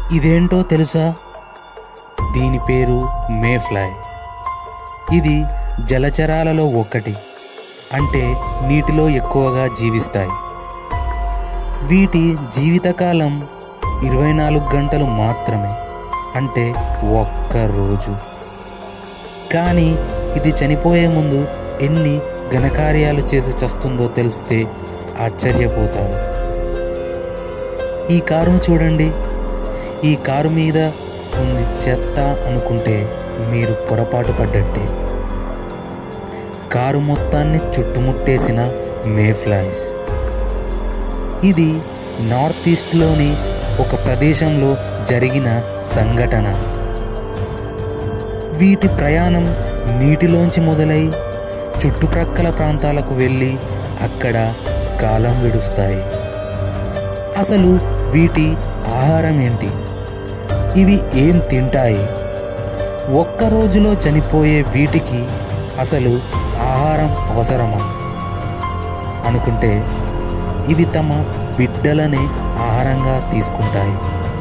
ఇదేంటో తెలుసా దీని పేరు మేఫ్లై ఇది జలచరాలలో ఒకటి అంటే నీటిలో ఎక్కువగా జీవిస్తాయి వీటి జీవితకాలం ఇరవై నాలుగు గంటలు మాత్రమే అంటే ఒక్క రోజు కానీ ఇది చనిపోయే ముందు ఎన్ని ఘనకార్యాలు చేసి చస్తుందో తెలిస్తే ఆశ్చర్యపోతారు ఈ కారును చూడండి ఈ కారు మీద ఉంది చెత్త అనుకుంటే మీరు పొరపాటు పడ్డట్టే కారు మొత్తాన్ని చుట్టుముట్టేసిన మేఫ్లైస్ ఇది నార్త్ ఈస్ట్లోని ఒక ప్రదేశంలో జరిగిన సంఘటన వీటి ప్రయాణం నీటిలోంచి మొదలై చుట్టుప్రక్కల ప్రాంతాలకు వెళ్ళి అక్కడ కాలం విడుస్తాయి అసలు వీటి ఆహారం ఏంటి ఇవి ఏం తింటాయి ఒక్క రోజులో చనిపోయే వీటికి అసలు ఆహారం అవసరమా అనుకుంటే ఇవి తమ బిడ్డలనే ఆహారంగా తీసుకుంటాయి